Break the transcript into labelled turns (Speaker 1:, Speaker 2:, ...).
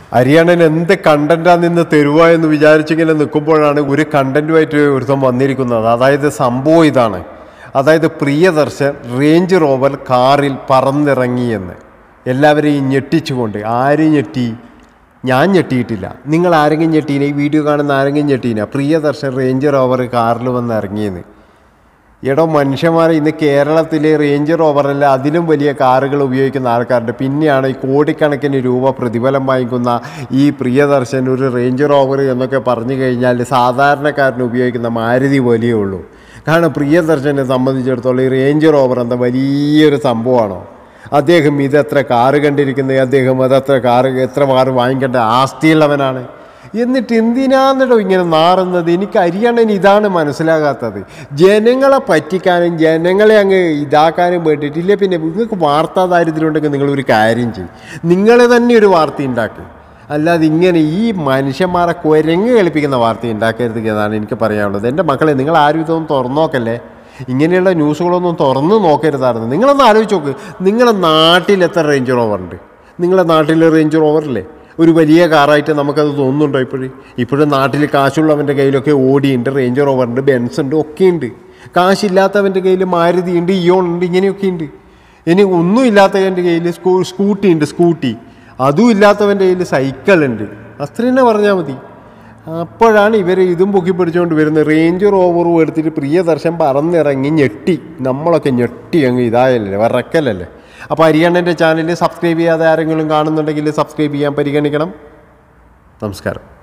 Speaker 1: ഹരിയാണൻ എന്ത് കണ്ടന്റാ നിന്ന് തരുക എന്ന് വിചാരിച്ചിങ്ങനെ നിൽക്കുമ്പോഴാണ് ഒരു കണ്ടന്റുമായിട്ട് ഒരുത്തം വന്നിരിക്കുന്നത് അതായത് സംഭവം ഇതാണ് അതായത് പ്രിയദർശൻ റേഞ്ച് റോവർ കാറിൽ പറന്നിറങ്ങിയെന്ന് എല്ലാവരെയും ഞെട്ടിച്ചുകൊണ്ട് ആരും ഞെട്ടി ഞാൻ ഞെട്ടിയിട്ടില്ല നിങ്ങൾ ആരെങ്കിലും ഞെട്ടീന ഈ വീഡിയോ കാണുന്ന ആരെങ്കിലും ഞെട്ടീന പ്രിയദർശൻ റേഞ്ച് റോവർ കാറിൽ വന്ന് ഇറങ്ങിയെന്ന് എടോ മനുഷ്യന്മാരെ ഇന്ന് കേരളത്തിലെ റേഞ്ച് റോവറല്ല അതിലും വലിയ കാറുകൾ ഉപയോഗിക്കുന്ന ആൾക്കാരുണ്ട് പിന്നെയാണ് ഈ കോടിക്കണക്കിന് രൂപ പ്രതിഫലം വാങ്ങിക്കുന്ന ഈ പ്രിയദർശൻ ഒരു റേഞ്ച് റോവർ എന്നൊക്കെ പറഞ്ഞു കഴിഞ്ഞാൽ സാധാരണക്കാരന് ഉപയോഗിക്കുന്ന മാരുതി പോലെയേ ഉള്ളൂ കാരണം പ്രിയദർശനെ സംബന്ധിച്ചിടത്തോളം ഈ റേഞ്ച് റോവർ എന്താ വലിയൊരു സംഭവമാണോ അദ്ദേഹം ഇതെത്ര കാറ് കണ്ടിരിക്കുന്നത് അദ്ദേഹം അതെത്ര കാറ് എത്ര കാറ് വാങ്ങിക്കേണ്ട ആസ്തിയുള്ളവനാണ് എന്നിട്ട് എന്തിനാന്നിടോ ഇങ്ങനെ നാറുന്നത് എനിക്ക് അരിയണ്ണൻ ഇതാണ് മനസ്സിലാകാത്തത് ജനങ്ങളെ പറ്റിക്കാനും ജനങ്ങളെ അങ്ങ് ഇതാക്കാനും വേണ്ടിയിട്ടില്ല പിന്നെ നിങ്ങൾക്ക് വാർത്താ ദാരിദ്ര്യം ഉണ്ടെങ്കിൽ നിങ്ങളൊരു കാര്യം ചെയ്യും നിങ്ങൾ തന്നെ ഒരു വാർത്ത ഉണ്ടാക്കി അല്ലാതെ ഇങ്ങനെ ഈ മനുഷ്യന്മാരെ കുരങ്ങ് കളിപ്പിക്കുന്ന വാർത്ത ഉണ്ടാക്കരുത് എന്നാണ് എനിക്ക് പറയാനുള്ളത് എൻ്റെ മക്കളെ നിങ്ങൾ ആരും ഇതൊന്നും തുറന്നു നോക്കല്ലേ ഇങ്ങനെയുള്ള ന്യൂസുകളൊന്നും തുറന്ന് നോക്കരുതായിരുന്നു നിങ്ങളൊന്ന് ആലോചിച്ച് നോക്ക് നിങ്ങളുടെ നാട്ടിൽ എത്ര റേഞ്ച് റോവർ ഉണ്ട് നിങ്ങളുടെ നാട്ടിൽ റേഞ്ച് റോവറില്ലേ ഒരു വലിയ കാറായിട്ട് നമുക്കത് തോന്നുന്നുണ്ടോ ഇപ്പോഴും ഇപ്പോഴും നാട്ടിൽ കാശുള്ളവൻ്റെ കയ്യിലൊക്കെ ഓടിയുണ്ട് റേഞ്ച് റോവറുണ്ട് ബെൻസ് ഉണ്ട് ഒക്കെ ഉണ്ട് കാശില്ലാത്തവൻ്റെ കയ്യിൽ മാരുതി ഉണ്ട് ഇയോൺ ഉണ്ട് ഇങ്ങനെയൊക്കെ ഉണ്ട് ഇനി ഒന്നും ഇല്ലാത്തവൻ്റെ കയ്യിൽ സ്കൂ സ്കൂട്ടി ഉണ്ട് സ്കൂട്ടി അതും ഇല്ലാത്തവൻ്റെ കയ്യിൽ സൈക്കിൾ ഉണ്ട് അത്ര തന്നെ പറഞ്ഞാൽ മതി അപ്പോഴാണ് ഇവർ ഇതും പൊക്കി പിടിച്ചുകൊണ്ട് വരുന്നത് റേഞ്ച് റോവറും എടുത്തിട്ട് പ്രിയദർശൻ പറന്നിറങ്ങി ഞെട്ടി നമ്മളൊക്കെ ഞെട്ടി അങ്ങ് ഇതായല്ലേ വറക്കലല്ലേ അപ്പോൾ ഹരിയണ്ണൻ്റെ ചാനൽ സബ്സ്ക്രൈബ് ചെയ്യാതെ ആരെങ്കിലും കാണുന്നുണ്ടെങ്കിൽ സബ്സ്ക്രൈബ് ചെയ്യാൻ പരിഗണിക്കണം നമസ്കാരം